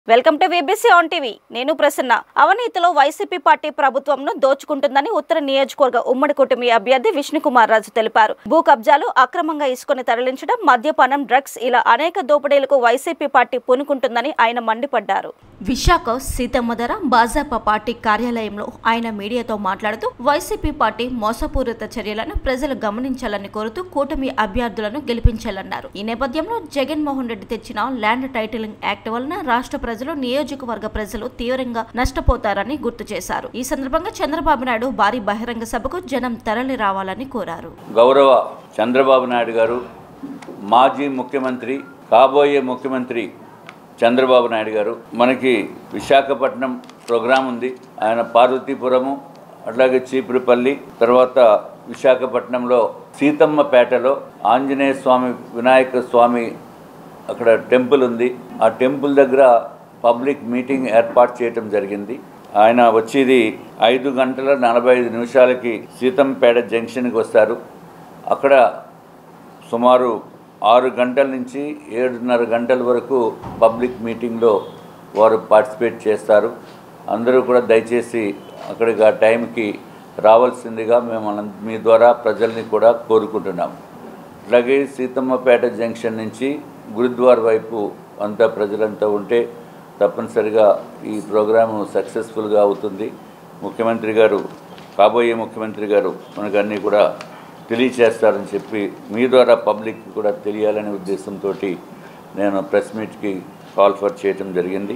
welcome to VBC on TV నేను ప్రసన్న అవినీతిలో YCP party ప్రభుత్వంను దోచుకుంటుందని ఉత్తర నియోజకవర్గ ఉమ్మడి కూటమి అభ్యర్థి విష్ణుకుమార్ రాజు తెలిపారు భూ కబ్జాలు అక్రమంగా ఇసుకొని తరలించడం మద్యపానం డ్రగ్స్ ఇలా అనేక దోపిడీలకు వైసీపీ పార్టీ పూనుకుంటుందని ఆయన మండిపడ్డారు విశాఖ సీతమ్మధర భాజపా పార్టీ కార్యాలయంలో ఆయన మీడియాతో మాట్లాడుతూ వైసీపీ పార్టీ మోసపూరిత చర్యలను ప్రజలు గమనించాలని కోరుతూ కూటమి అభ్యర్థులను గెలిపించాలన్నారు ఈ నేపథ్యంలో జగన్మోహన్ రెడ్డి తెచ్చిన ల్యాండ్ టైటిలింగ్ యాక్ట్ వలన రాష్ట్ర ప్రజలు నియోజకవర్గ ప్రజలు తీవ్రంగా నష్టపోతారని గుర్తు చేశారు ఈ సందర్భంగా చంద్రబాబు నాయుడు భారీ బహిరంగ సభకు జనం తరలి రావాలని కోరారు గౌరవ చంద్రబాబు నాయుడు గారు మాజీ ముఖ్యమంత్రి కాబోయే ముఖ్యమంత్రి చంద్రబాబు నాయుడు గారు మనకి విశాఖపట్నం ప్రోగ్రాం ఉంది ఆయన పార్వతీపురము అట్లాగే చీపురుపల్లి తర్వాత విశాఖపట్నంలో సీతమ్మపేటలో ఆంజనేయ స్వామి వినాయక స్వామి అక్కడ టెంపుల్ ఉంది ఆ టెంపుల్ దగ్గర పబ్లిక్ మీటింగ్ ఏర్పాటు చేయటం జరిగింది ఆయన వచ్చేది ఐదు గంటల నలభై ఐదు నిమిషాలకి సీతంపేట జంక్షన్కి వస్తారు అక్కడ సుమారు ఆరు గంటల నుంచి ఏడున్నర గంటల వరకు పబ్లిక్ మీటింగ్లో వారు పార్టిసిపేట్ చేస్తారు అందరూ కూడా దయచేసి అక్కడికి ఆ టైంకి రావాల్సిందిగా మేము అనం- మీ ద్వారా ప్రజల్ని కూడా కోరుకుంటున్నాం అలాగే సీతమ్మపేట జంక్షన్ నుంచి గురుద్వార్ వైపు అంతా ప్రజలంతా ఉంటే తప్పనిసరిగా ఈ ప్రోగ్రాము సక్సెస్ఫుల్గా అవుతుంది ముఖ్యమంత్రి గారు కాబోయే ముఖ్యమంత్రి గారు మనకు అన్నీ కూడా తెలియచేస్తారని చెప్పి మీ ద్వారా పబ్లిక్ కూడా తెలియాలనే ఉద్దేశంతో నేను ప్రెస్ మీట్కి కాల్ ఫర్ చేయటం జరిగింది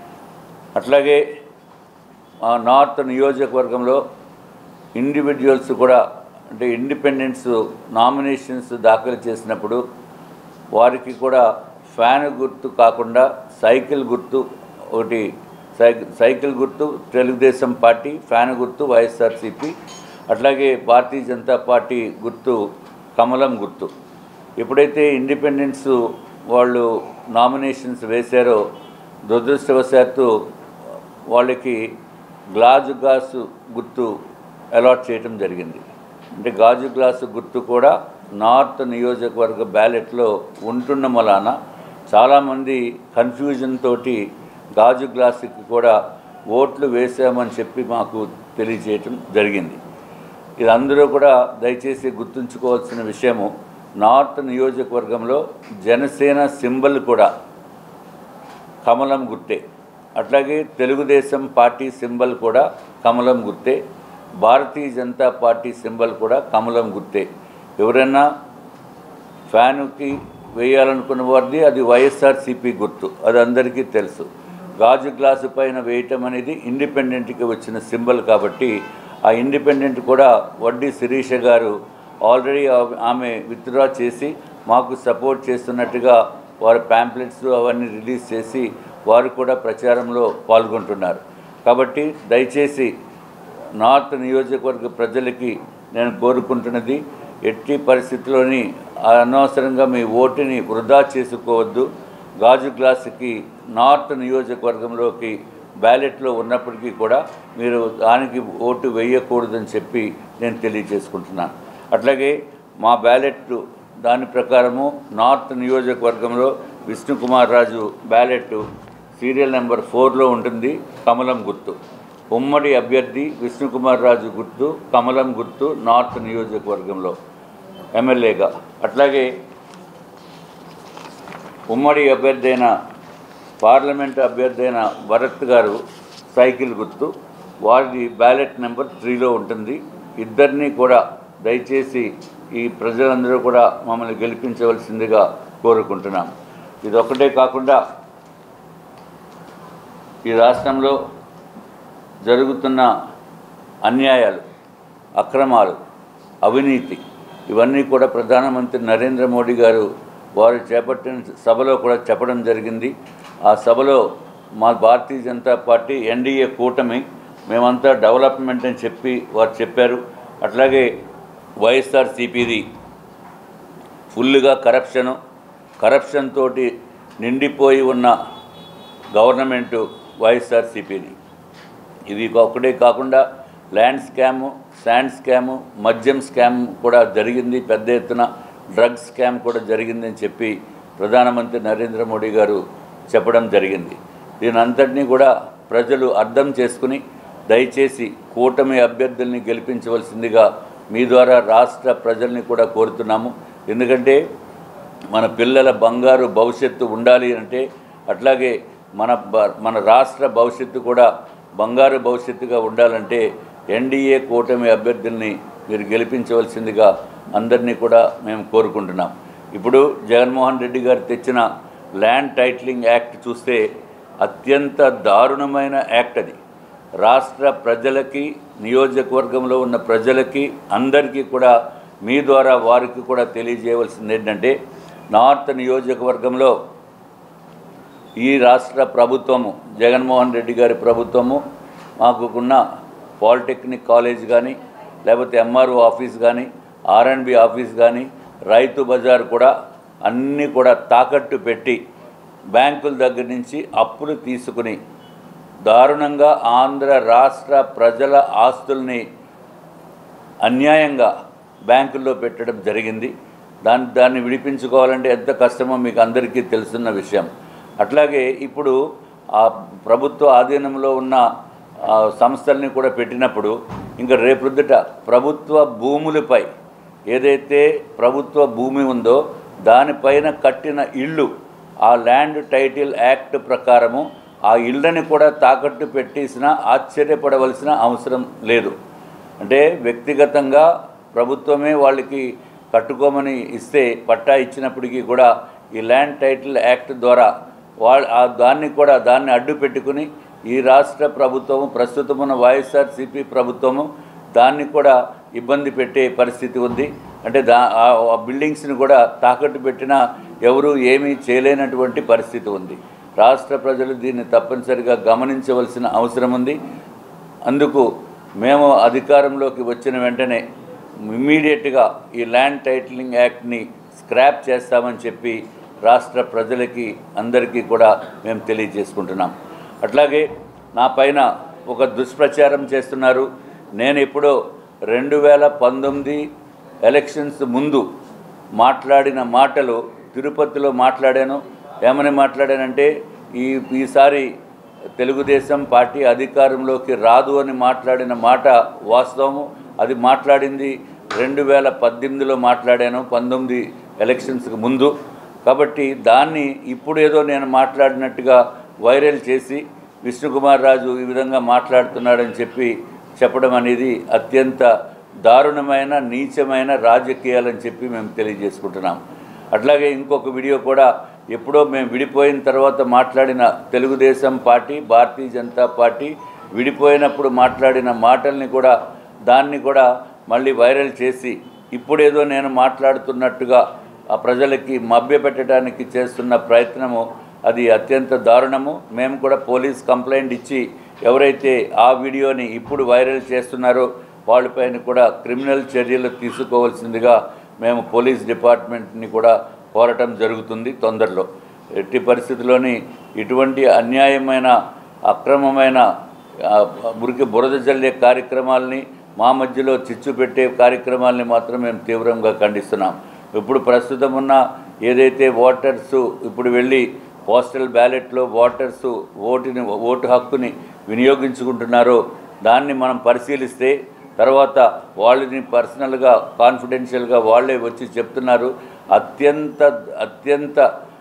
అట్లాగే మా నార్త్ నియోజకవర్గంలో ఇండివిజువల్స్ కూడా అంటే ఇండిపెండెన్స్ నామినేషన్స్ దాఖలు చేసినప్పుడు వారికి కూడా ఫ్యాన్ గుర్తు కాకుండా సైకిల్ గుర్తు ఒకటి సైకిల్ సైకిల్ గుర్తు తెలుగుదేశం పార్టీ ఫ్యాన్ గుర్తు వైఎస్ఆర్సీపీ అట్లాగే భారతీయ జనతా పార్టీ గుర్తు కమలం గుర్తు ఎప్పుడైతే ఇండిపెండెన్స్ వాళ్ళు నామినేషన్స్ వేశారో దురదృష్టవశాత్తు వాళ్ళకి గ్లాజు గ్లాసు గుర్తు అలాట్ చేయటం జరిగింది అంటే గాజు గ్లాసు గుర్తు కూడా నార్త్ నియోజకవర్గ బ్యాలెట్లో ఉంటున్న వలన చాలామంది కన్ఫ్యూజన్ తోటి గాజు గ్లాసుకి కూడా ఓట్లు వేసామని చెప్పి మాకు తెలియజేయటం జరిగింది ఇది అందరూ కూడా దయచేసి గుర్తుంచుకోవాల్సిన విషయము నార్త్ నియోజకవర్గంలో జనసేన సింబల్ కూడా కమలం గుర్తే అట్లాగే తెలుగుదేశం పార్టీ సింబల్ కూడా కమలం గుర్తే భారతీయ జనతా పార్టీ సింబల్ కూడా కమలం గుర్తే ఎవరైనా ఫ్యానుకి వేయాలనుకున్న వారిది అది వైఎస్ఆర్సీపీ గుర్తు అది అందరికీ తెలుసు గాజు గ్లాసు పైన వేయటం అనేది ఇండిపెండెంట్కి వచ్చిన సింబల్ కాబట్టి ఆ ఇండిపెండెంట్ కూడా వడ్డీ శిరీష గారు ఆల్రెడీ ఆమె విత్డ్రా చేసి మాకు సపోర్ట్ చేస్తున్నట్టుగా వారి ప్యాంప్లెట్స్ అవన్నీ రిలీజ్ చేసి వారు కూడా ప్రచారంలో పాల్గొంటున్నారు కాబట్టి దయచేసి నార్త్ నియోజకవర్గ ప్రజలకి నేను కోరుకుంటున్నది ఎట్టి పరిస్థితిలోని అనవసరంగా మీ ఓటుని వృధా చేసుకోవద్దు గాజు గ్లాసుకి నార్త్ నియోజకవర్గంలోకి బ్యాలెట్లో ఉన్నప్పటికీ కూడా మీరు దానికి ఓటు వేయకూడదని చెప్పి నేను తెలియజేసుకుంటున్నాను అట్లాగే మా బ్యాలెట్ దాని ప్రకారము నార్త్ నియోజకవర్గంలో Vishnukumar Raju ballot serial number ఫోర్లో ఉంటుంది కమలం గుర్తు ఉమ్మడి అభ్యర్థి విష్ణుకుమార్ రాజు గుర్తు కమలం గుర్తు నార్త్ నియోజకవర్గంలో ఎమ్మెల్యేగా అట్లాగే ఉమ్మడి అభ్యర్థి అయిన పార్లమెంట్ అభ్యర్థి అయిన భరత్ గారు సైకిల్ గుర్తు వారిది బ్యాలెట్ నెంబర్ త్రీలో ఉంటుంది ఇద్దరిని కూడా దయచేసి ఈ ప్రజలందరూ కూడా మమ్మల్ని గెలిపించవలసిందిగా కోరుకుంటున్నాం ఇది ఒకటే కాకుండా ఈ రాష్ట్రంలో జరుగుతున్న అన్యాయాలు అక్రమాలు అవినీతి ఇవన్నీ కూడా ప్రధానమంత్రి నరేంద్ర మోడీ గారు వారు చేపట్టిన సభలో కూడా చెప్పడం జరిగింది ఆ సభలో మా భారతీయ జనతా పార్టీ ఎన్డీఏ కూటమి మేమంతా డెవలప్మెంట్ అని చెప్పి వారు చెప్పారు అట్లాగే వైఎస్ఆర్ సిపిది ఫుల్గా కరప్షను కరప్షన్ తోటి నిండిపోయి ఉన్న గవర్నమెంటు వైఎస్ఆర్సీపీది ఇది ఒకటే కాకుండా ల్యాండ్ స్కాము శాండ్ స్కాము మద్యం స్కామ్ కూడా జరిగింది పెద్ద ఎత్తున డ్రగ్స్ స్కామ్ కూడా జరిగిందని చెప్పి ప్రధానమంత్రి నరేంద్ర మోడీ గారు చెప్పడం జరిగింది దీని అంతటినీ కూడా ప్రజలు అర్థం చేసుకుని దయచేసి కూటమి అభ్యర్థుల్ని గెలిపించవలసిందిగా మీ ద్వారా రాష్ట్ర ప్రజల్ని కూడా కోరుతున్నాము ఎందుకంటే మన పిల్లల బంగారు భవిష్యత్తు ఉండాలి అంటే అట్లాగే మన బ- మన రాష్ట్ర భవిష్యత్తు కూడా బంగారు భవిష్యత్తుగా ఉండాలంటే ఎన్డీఏ కూటమి అభ్యర్థుల్ని మీరు గెలిపించవలసిందిగా అందరినీ కూడా మేము కోరుకుంటున్నాం ఇప్పుడు జగన్మోహన్ రెడ్డి గారు తెచ్చిన ల్యాండ్ టైటిలింగ్ యాక్ట్ చూస్తే అత్యంత దారుణమైన యాక్ట్ అది రాష్ట్ర ప్రజలకి నియోజకవర్గంలో ఉన్న ప్రజలకి అందరికీ కూడా మీ ద్వారా వారికి కూడా తెలియజేయవలసింది ఏంటంటే నార్త్ నియోజకవర్గంలో ఈ రాష్ట్ర ప్రభుత్వము జగన్మోహన్ రెడ్డి గారి ప్రభుత్వము మాకున్న పాలిటెక్నిక్ కాలేజ్ కానీ లేకపోతే ఎంఆర్ఓ ఆఫీస్ కానీ ఆర్ఎండ్బి ఆఫీస్ కానీ రైతు బజార్ కూడా అన్నీ కూడా తాకట్టు పెట్టి బ్యాంకుల దగ్గర నుంచి అప్పులు తీసుకుని దారుణంగా ఆంధ్ర రాష్ట్ర ప్రజల ఆస్తుల్ని అన్యాయంగా బ్యాంకుల్లో పెట్టడం జరిగింది దాన్ని దాన్ని విడిపించుకోవాలంటే ఎంత కష్టమో మీకు అందరికీ తెలుసున్న విషయం అట్లాగే ఇప్పుడు ఆ ప్రభుత్వ ఆధీనంలో ఉన్న ఆ, సంస్థల్ని కూడా పెట్టినప్పుడు ఇంకా రేపొద్దుట ప్రభుత్వ భూములపై ఏదైతే ప్రభుత్వ భూమి ఉందో దానిపైన కట్టిన ఇళ్ళు ఆ ల్యాండ్ టైటిల్ యాక్ట్ ప్రకారము ఆ ఇళ్ళని కూడా తాకట్టు పెట్టేసిన ఆశ్చర్యపడవలసిన అవసరం లేదు అంటే వ్యక్తిగతంగా ప్రభుత్వమే వాళ్ళకి కట్టుకోమని ఇస్తే పట్టా ఇచ్చినప్పటికీ కూడా ఈ ల్యాండ్ టైటిల్ యాక్ట్ ద్వారా వాళ్ళ ఆ దాన్ని కూడా దాన్ని అడ్డు పెట్టుకుని ఈ రాష్ట్ర ప్రభుత్వము ప్రస్తుతం ఉన్న వైఎస్ఆర్సీపీ ప్రభుత్వము దాన్ని కూడా ఇబ్బంది పెట్టే పరిస్థితి ఉంది అంటే దా ఆ- ఆ బిల్డింగ్స్ని కూడా తాకట్టు పెట్టినా ఎవరు ఏమీ చేయలేనటువంటి పరిస్థితి ఉంది రాష్ట్ర ప్రజలు దీన్ని తప్పనిసరిగా గమనించవలసిన అవసరం ఉంది అందుకు మేము అధికారంలోకి వచ్చిన వెంటనే ఇమ్మీడియట్గా ఈ ల్యాండ్ టైటిలింగ్ యాక్ట్ని స్క్రాప్ చేస్తామని చెప్పి రాష్ట్ర ప్రజలకి అందరికీ కూడా మేము తెలియజేసుకుంటున్నాం అట్లాగే నా పైన ఒక దుష్ప్రచారం చేస్తున్నారు నేను ఎప్పుడో రెండు వేల పంతొమ్మిది ఎలక్షన్స్ ముందు మాట్లాడిన మాటలు తిరుపతిలో మాట్లాడాను ఏమని మాట్లాడానంటే ఈ ఈసారి తెలుగుదేశం పార్టీ అధికారంలోకి రాదు అని మాట్లాడిన మాట వాస్తవము అది మాట్లాడింది రెండు వేల పద్దెనిమిదిలో మాట్లాడాను పంతొమ్మిది ఎలక్షన్స్కి ముందు కాబట్టి దాన్ని ఇప్పుడు ఏదో నేను మాట్లాడినట్టుగా వైరల్ చేసి విష్ణుకుమార్ రాజు ఈ విధంగా మాట్లాడుతున్నాడని చెప్పి చెప్పడం అనేది అత్యంత దారుణమైన నీచమైన రాజకీయాలని చెప్పి మేము తెలియజేసుకుంటున్నాం అట్లాగే ఇంకొక వీడియో కూడా ఎప్పుడో మేము విడిపోయిన తర్వాత మాట్లాడిన తెలుగుదేశం పార్టీ భారతీయ జనతా పార్టీ విడిపోయినప్పుడు మాట్లాడిన మాటల్ని కూడా దాన్ని కూడా మళ్ళీ వైరల్ చేసి ఇప్పుడేదో నేను మాట్లాడుతున్నట్టుగా ఆ ప్రజలకి మభ్యపెట్టడానికి చేస్తున్న ప్రయత్నము అది అత్యంత దారుణము మేము కూడా పోలీస్ కంప్లైంట్ ఇచ్చి ఎవరైతే ఆ వీడియోని ఇప్పుడు వైరల్ చేస్తున్నారో వాళ్ళపైన కూడా క్రిమినల్ చర్యలు తీసుకోవాల్సిందిగా మేము పోలీస్ డిపార్ట్మెంట్ని కూడా కోరటం జరుగుతుంది తొందరలో ఎట్టి పరిస్థితుల్లోని ఇటువంటి అన్యాయమైన అక్రమమైన ఆ, మురికి బురద జల్లే కార్యక్రమాలని మా మధ్యలో చిచ్చు పెట్టే కార్యక్రమాలని మాత్రం మేము తీవ్రంగా ఖండిస్తున్నాం ఇప్పుడు ప్రస్తుతం ఉన్న ఏదైతే ఓటర్స్ ఇప్పుడు వెళ్ళి పోస్టల్ బ్యాలెట్లో ఓటర్స్ ఓటుని ఓటు హక్కుని వినియోగించుకుంటున్నారో దాన్ని మనం పరిశీలిస్తే తర్వాత వాళ్ళని పర్సనల్గా కాన్ఫిడెన్షియల్గా వాళ్ళే వచ్చి చెప్తున్నారు అత్యంత అత్యంత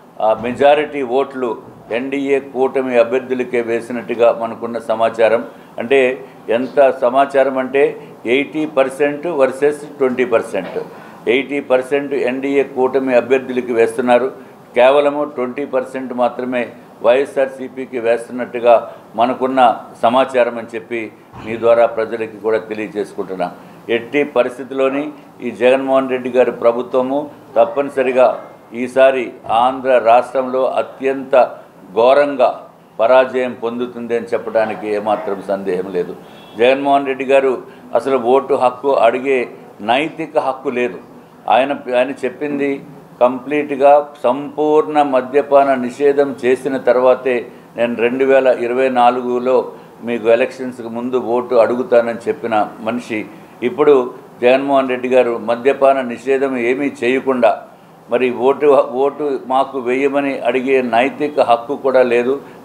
మెజారిటీ ఓట్లు ఎన్డీఏ కూటమి అభ్యర్థులకే వేసినట్టుగా మనకున్న సమాచారం అంటే ఎంత సమాచారం అంటే eighty percent versus twenty percent eighty percent NDA కూటమి అభ్యర్థులకి వేస్తున్నారు కేవలము ట్వంటీ పర్సెంట్ మాత్రమే వైఎస్ఆర్సీపీకి వేస్తున్నట్టుగా మనకున్న సమాచారం అని చెప్పి మీ ద్వారా ప్రజలకి కూడా తెలియజేసుకుంటున్నాం ఎట్టి పరిస్థితిలోని ఈ జగన్మోహన్ రెడ్డి గారి ప్రభుత్వము తప్పనిసరిగా ఈసారి ఆంధ్ర రాష్ట్రంలో అత్యంత ఘోరంగా పరాజయం పొందుతుంది అని చెప్పడానికి ఏమాత్రం సందేహం లేదు జగన్మోహన్ రెడ్డి గారు అసలు ఓటు హక్కు అడిగే నైతిక హక్కు లేదు ఆయన ఆయన చెప్పింది కంప్లీట్గా సంపూర్ణ మద్యపాన నిషేధం చేసిన తర్వాతే నేను రెండు వేల ఇరవై నాలుగులో మీకు ఎలక్షన్స్కి ముందు ఓటు అడుగుతానని చెప్పిన మనిషి ఇప్పుడు జగన్మోహన్ రెడ్డి గారు మద్యపాన నిషేధం ఏమీ చేయకుండా మరి ఓటు ఓటు మాకు వేయమని అడిగే నైతిక హక్కు కూడా లేదు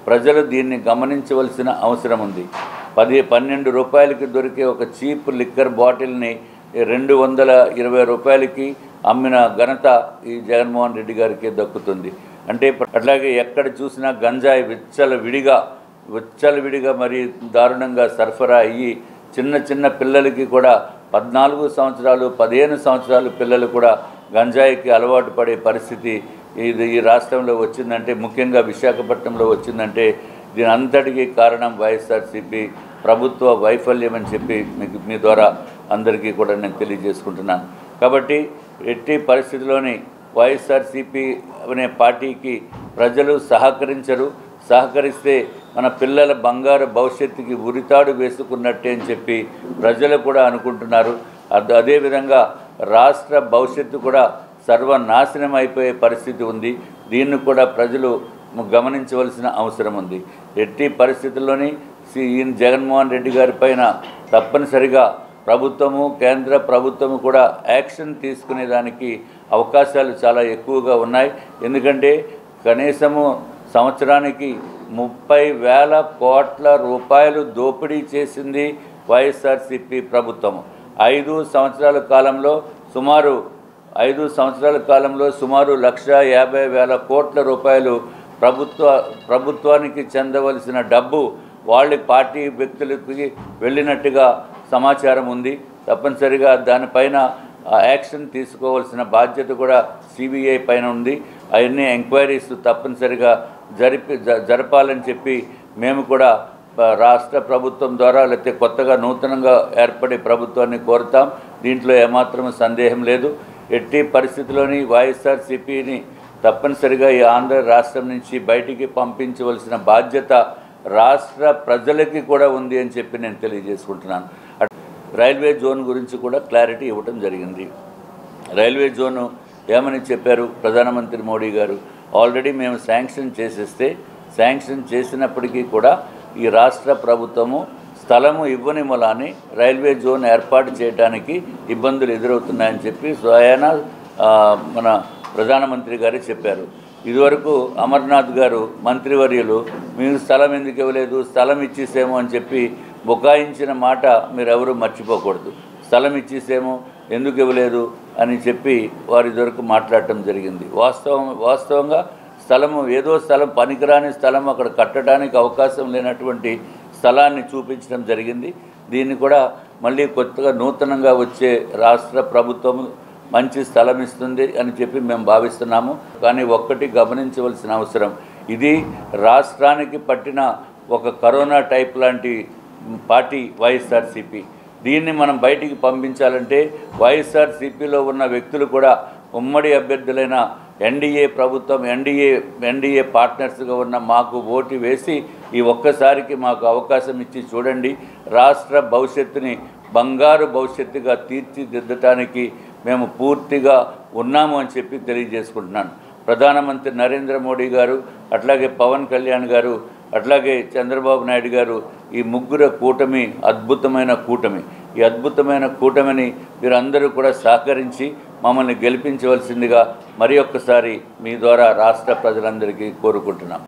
ప్రజలు దీన్ని గమనించవలసిన అవసరం ఉంది పది పన్నెండు రూపాయలకి దొరికే ఒక చీప్ లిక్కర్ బాటిల్ని రెండు వందల ఇరవై రూపాయలకి అమ్మిన ఘనత ఈ జగన్మోహన్ రెడ్డి గారికి దక్కుతుంది అంటే అట్లాగే ఎక్కడ చూసినా గంజాయి విచ్చల విడిగా విచ్చల విడిగా మరి దారుణంగా సరఫరా అయ్యి చిన్న చిన్న పిల్లలకి కూడా పద్నాలుగు సంవత్సరాలు పదిహేను సంవత్సరాలు పిల్లలు కూడా గంజాయికి అలవాటు పడే పరిస్థితి ఇది ఈ రాష్ట్రంలో వచ్చిందంటే ముఖ్యంగా విశాఖపట్నంలో వచ్చిందంటే దీని అంతటికీ కారణం వైఎస్ఆర్సీపీ ప్రభుత్వ వైఫల్యం అని చెప్పి మీకు మీ ద్వారా అందరికీ కూడా నేను తెలియజేసుకుంటున్నాను కాబట్టి ఎట్టి పరిస్థితిలోని వైఎస్ఆర్సీపీ అనే పార్టీకి ప్రజలు సహకరించరు సహకరిస్తే మన పిల్లల బంగారు భవిష్యత్తుకి ఉరితాడు వేసుకున్నట్టే అని చెప్పి ప్రజలు కూడా అనుకుంటున్నారు అద- అదేవిధంగా రాష్ట్ర భవిష్యత్తు కూడా సర్వనాశనం అయిపోయే పరిస్థితి ఉంది దీన్ని కూడా ప్రజలు గమనించవలసిన అవసరం ఉంది ఎట్టి పరిస్థితుల్లోని శ్రీ ఈయన జగన్మోహన్ రెడ్డి గారి పైన తప్పనిసరిగా ప్రభుత్వము కేంద్ర ప్రభుత్వము కూడా యాక్షన్ తీసుకునేదానికి అవకాశాలు చాలా ఎక్కువగా ఉన్నాయి ఎందుకంటే కనీసము సంవత్సరానికి ముప్పై వేల కోట్ల రూపాయలు దోపిడీ చేసింది వైఎస్ఆర్సిపి ప్రభుత్వం ఐదు సంవత్సరాల కాలంలో సుమారు ఐదు సంవత్సరాల కాలంలో సుమారు లక్ష యాభై వేల కోట్ల రూపాయలు ప్రభుత్వ ప్రభుత్వానికి చెందవలసిన డబ్బు వాళ్ళ పార్టీ వ్యక్తులకి వెళ్ళినట్టుగా సమాచారం ఉంది తప్పనిసరిగా దానిపైన ఆ, యాక్షన్ తీసుకోవాల్సిన బాధ్యత కూడా సిబిఐ పైన ఉంది అవన్నీ ఎంక్వైరీస్ తప్పనిసరిగా జరిపి జ- జరపాలని చెప్పి మేము కూడా ఆ, రాష్ట్ర ప్రభుత్వం ద్వారా లేకపోతే కొత్తగా నూతనంగా ఏర్పడే ప్రభుత్వాన్ని కోరుతాం దీంట్లో ఏమాత్రం సందేహం లేదు ఎట్టి పరిస్థితిలోని వైఎస్ఆర్సిపిని తప్పనిసరిగా ఈ ఆంధ్ర రాష్ట్రం నుంచి బయటికి పంపించవలసిన బాధ్యత రాష్ట్ర ప్రజలకి కూడా ఉంది అని చెప్పి నేను తెలియజేసుకుంటున్నాను అట్- రైల్వే జోన్ గురించి కూడా క్లారిటీ ఇవ్వటం జరిగింది రైల్వే జోను ఏమని చెప్పారు ప్రధానమంత్రి మోడీ గారు ఆల్రెడీ మేము శాంక్షన్ చేసేస్తే శాంక్షన్ చేసినప్పటికీ కూడా ఈ రాష్ట్ర ప్రభుత్వము స్థలము ఇవ్వని మూలాన్ని రైల్వే జోన్ ఏర్పాటు చేయడానికి ఇబ్బందులు ఎదురవుతున్నాయని చెప్పి స్వయాన ఆ, మన ప్రధానమంత్రి గారే చెప్పారు ఇదివరకు అమర్నాథ్ గారు మంత్రివర్యులు మీరు స్థలం ఎందుకు ఇవ్వలేదు స్థలం ఇచ్చేసేమో అని చెప్పి బుకాయించిన మాట మీరు ఎవరు మర్చిపోకూడదు స్థలం ఇచ్చేసేమో ఎందుకు ఇవ్వలేదు అని చెప్పి వారి దొరకు మాట్లాడటం జరిగింది వాస్తవం వాస్తవంగా స్థలము ఏదో స్థలం పనికిరాని స్థలం అక్కడ కట్టడానికి అవకాశం లేనటువంటి స్థలాన్ని చూపించడం జరిగింది దీన్ని కూడా మళ్ళీ కొత్తగా నూతనంగా వచ్చే రాష్ట్ర ప్రభుత్వం మంచి స్థలం ఇస్తుంది అని చెప్పి మేము భావిస్తున్నాము కానీ ఒక్కటి గమనించవలసిన అవసరం ఇది రాష్ట్రానికి పట్టిన ఒక కరోనా టైప్ లాంటి పార్టీ వైఎస్ఆర్సిపి దీన్ని మనం బయటికి పంపించాలంటే వైఎస్ఆర్సిపిలో ఉన్న వ్యక్తులు కూడా ఉమ్మడి అభ్యర్థులైన ఎన్డీఏ ప్రభుత్వం ఎన్డీఏ ఎన్డీఏ పార్ట్నర్స్గా ఉన్న మాకు ఓటు వేసి ఈ ఒక్కసారికి మాకు అవకాశం ఇచ్చి చూడండి రాష్ట్ర భవిష్యత్తుని బంగారు భవిష్యత్తుగా తీర్చిదిద్దటానికి మేము పూర్తిగా ఉన్నాము అని చెప్పి తెలియజేసుకుంటున్నాను ప్రధానమంత్రి నరేంద్ర మోడీ గారు అట్లాగే పవన్ కళ్యాణ్ గారు అట్లాగే చంద్రబాబు నాయుడు గారు ఈ ముగ్గురు కూటమి అద్భుతమైన కూటమి ఈ అద్భుతమైన కూటమిని మీరందరూ కూడా సహకరించి మమ్మల్ని గెలిపించవలసిందిగా మరి ఒక్కసారి మీ ద్వారా రాష్ట్ర ప్రజలందరికీ కోరుకుంటున్నాం